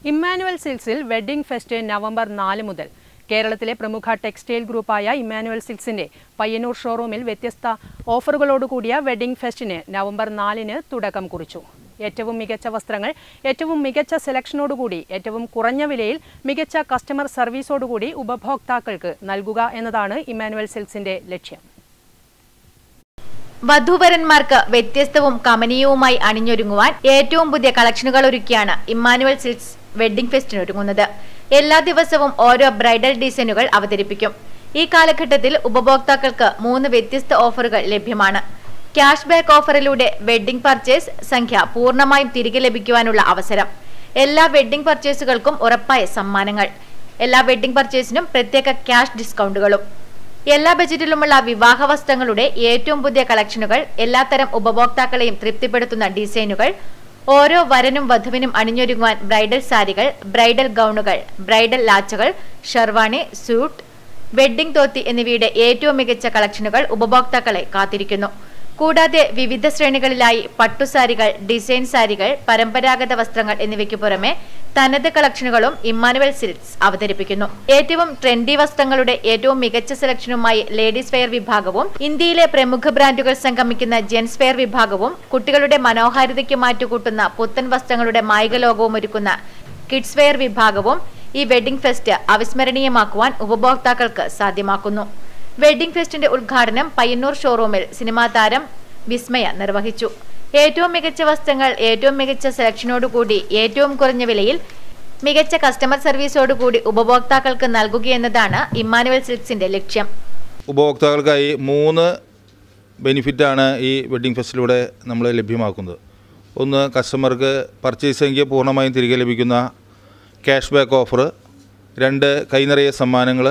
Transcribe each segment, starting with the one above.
Emmanuel സിൽക്സിൽ wedding fest November നാല് മുതൽ കേരളത്തിലെ പ്രമുഖ ടെക്സ്റ്റൈൽ ഗ്രൂപ്പായ ഇമ്മാനുവൽ സിൽക്സിന്റെ പയ്യന്നൂർ ഷോറൂമിൽ വ്യത്യസ്ത ഓഫറുകളോടുകൂടിയ വെഡ്ഡിംഗ് ഫെസ്റ്റിന് നവംബർ നാലിന് തുടക്കം കുറിച്ചു ഏറ്റവും മികച്ച വസ്ത്രങ്ങൾ ഏറ്റവും മികച്ച സെലക്ഷനോടുകൂടി ഏറ്റവും കുറഞ്ഞ വിലയിൽ മികച്ച കസ്റ്റമർ സർവീസോടുകൂടി ഉപഭോക്താക്കൾക്ക് നൽകുക എന്നതാണ് ഇമ്മാനുവൽ സിൽക്സിന്റെ ലക്ഷ്യം വധൂവരന്മാർക്ക് വ്യത്യസ്തവും കമനീയവുമായി അണിഞ്ഞൊരുങ്ങുവാൻ ഏറ്റവും പുതിയ കളക്ഷനുകൾ ഒരുക്കിയാണ് ഇമ്മാനുവൽ സിൽക്സ് വെഡ്ഡിംഗ് ഫെസ്റ്റിന് ഒരുങ്ങുന്നത് എല്ലാ ദിവസവും ഓരോ ബ്രൈഡൽ ഡിസൈനുകൾ അവതരിപ്പിക്കും ഈ കാലഘട്ടത്തിൽ ഉപഭോക്താക്കൾക്ക് മൂന്ന് വ്യത്യസ്ത ഓഫറുകൾ ലഭ്യമാണ് ക്യാഷ് ബാക്ക് ഓഫറിലൂടെ വെഡ്ഡിംഗ് പർച്ചേസ് സംഖ്യ പൂർണ്ണമായും തിരികെ ലഭിക്കുവാനുള്ള അവസരം എല്ലാ വെഡ്ഡിംഗ് പർച്ചേസുകൾക്കും ഉറപ്പായ സമ്മാനങ്ങൾ എല്ലാ വെഡ്ഡിംഗ് പർച്ചേസിനും പ്രത്യേക ക്യാഷ് ഡിസ്കൗണ്ടുകളും എല്ലാ ബജറ്റിലുമുള്ള വിവാഹ വസ്ത്രങ്ങളുടെ ഏറ്റവും പുതിയ കളക്ഷനുകൾ എല്ലാത്തരം ഉപഭോക്താക്കളെയും തൃപ്തിപ്പെടുത്തുന്ന ഡിസൈനുകൾ ഓരോ വരനും വധുവിനും അണിഞ്ഞൊരുങ്ങുവാൻ ബ്രൈഡൽ സാരികൾ ബ്രൈഡൽ ഗൗണുകൾ ബ്രൈഡൽ ലാച്ചകൾ ഷർവാണി സ്യൂട്ട് വെഡ്ഡിംഗ് തോത്തി എന്നിവയുടെ ഏറ്റവും മികച്ച കളക്ഷനുകൾ ഉപഭോക്താക്കളെ കാത്തിരിക്കുന്നു കൂടാതെ വിവിധ ശ്രേണികളിലായി പട്ടുസാരികൾ ഡിസൈൻ സാരികൾ പരമ്പരാഗത വസ്ത്രങ്ങൾ എന്നിവയ്ക്ക് പുറമെ തനത് കളക്ഷനുകളും ഇമ്മാനുവൽ സിൽക്സ് അവതരിപ്പിക്കുന്നു ഏറ്റവും ട്രെൻഡി വസ്ത്രങ്ങളുടെ ഏറ്റവും മികച്ച സെലക്ഷനുമായി ലേഡീസ് വെയർ വിഭാഗവും ഇന്ത്യയിലെ പ്രമുഖ ബ്രാൻഡുകൾ സംഗമിക്കുന്ന ജെൻസ് വെയർ വിഭാഗവും കുട്ടികളുടെ മനോഹാരിതയ്ക്ക് മാറ്റുകൂട്ടുന്ന പുത്തൻ വസ്ത്രങ്ങളുടെ മായിക ലോകവും ഒരുക്കുന്ന കിഡ്സ് വെയർ വിഭാഗവും ഈ വെഡ്ഡിംഗ് ഫെസ്റ്റ് അവിസ്മരണീയമാക്കുവാൻ ഉപഭോക്താക്കൾക്ക് സാധ്യമാക്കുന്നു വെഡ്ഡിംഗ് ഫെസ്റ്റിന്റെ ഉദ്ഘാടനം പയ്യന്നൂർ ഷോറൂമിൽ സിനിമാ താരം വിസ്മയ നിർവഹിച്ചു ഏറ്റവും മികച്ച വസ്ത്രങ്ങൾ ഏറ്റവും മികച്ച സെലക്ഷനോടുകൂടി ഏറ്റവും കുറഞ്ഞ വിലയിൽ മികച്ച കസ്റ്റമർ സർവീസോടുകൂടി ഉപഭോക്താക്കൾക്ക് നൽകുകയെന്നതാണ് ഇമ്മാനുവൽ സിൽക്സിന്റെ ലക്ഷ്യം ഉപഭോക്താക്കൾക്കായി മൂന്ന് ബെനിഫിറ്റാണ് ഈ വെഡ്ഡിംഗ് ഫെസ്റ്റിലൂടെ നമ്മൾ ലഭ്യമാക്കുന്നത് ഒന്ന് കസ്റ്റമർക്ക് പർച്ചേസ് സംഖ്യ പൂർണ്ണമായും തിരികെ ലഭിക്കുന്ന ക്യാഷ് ബാക്ക് ഓഫർ രണ്ട് കൈനിറയ സമ്മാനങ്ങൾ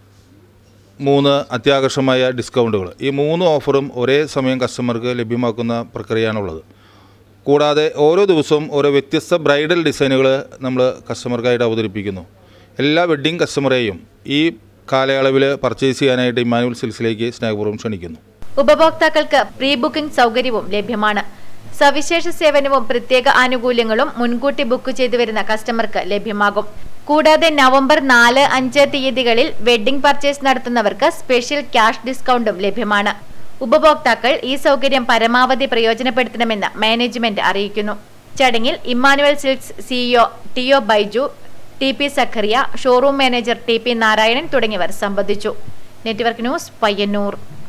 മൂന്ന് അത്യാകർഷമായ ഡിസ്കൗണ്ടുകൾ ഈ മൂന്ന് ഓഫറും ഒരേ സമയം കസ്റ്റമർക്ക് ലഭ്യമാക്കുന്ന പ്രക്രിയയാണുള്ളത് കൂടാതെ ഓരോ ദിവസവും ഓരോ വ്യത്യസ്ത ബ്രൈഡൽ ഡിസൈനുകൾ നമ്മൾ കസ്റ്റമർക്കായിട്ട് അവതരിപ്പിക്കുന്നു എല്ലാ വെഡ്ഡിംഗ് കസ്റ്റമറെയും ഈ കാലയളവിൽ പർച്ചേസ് ചെയ്യാനായിട്ട് ഇമ്മാനുവൽ സിൽസിലേക്ക് സ്നേഹപൂർവ്വം ക്ഷണിക്കുന്നു ഉപഭോക്താക്കൾക്ക് പ്രീ ബുക്കിംഗ് സൗകര്യവും ലഭ്യമാണ് സവിശേഷ സേവനവും പ്രത്യേക ആനുകൂല്യങ്ങളും മുൻകൂട്ടി ബുക്ക് ചെയ്തു വരുന്ന കസ്റ്റമർക്ക് ലഭ്യമാകും കൂടാതെ നവംബർ നാല് അഞ്ച് തീയതികളിൽ വെഡ്ഡിംഗ് പർച്ചേസ് നടത്തുന്നവർക്ക് സ്പെഷ്യൽ ക്യാഷ് ഡിസ്കൗണ്ടും ലഭ്യമാണ് ഉപഭോക്താക്കൾ ഈ സൗകര്യം പരമാവധി പ്രയോജനപ്പെടുത്തണമെന്ന് മാനേജ്മെന്റ് അറിയിക്കുന്നു ചടങ്ങിൽ Emmanuel Silks CEO T O Baiju T P Zacharia showroom manager T P Narayanan തുടങ്ങിയവർ സംബന്ധിച്ചു നെറ്റ്വർക്ക് ന്യൂസ് പയ്യന്നൂർ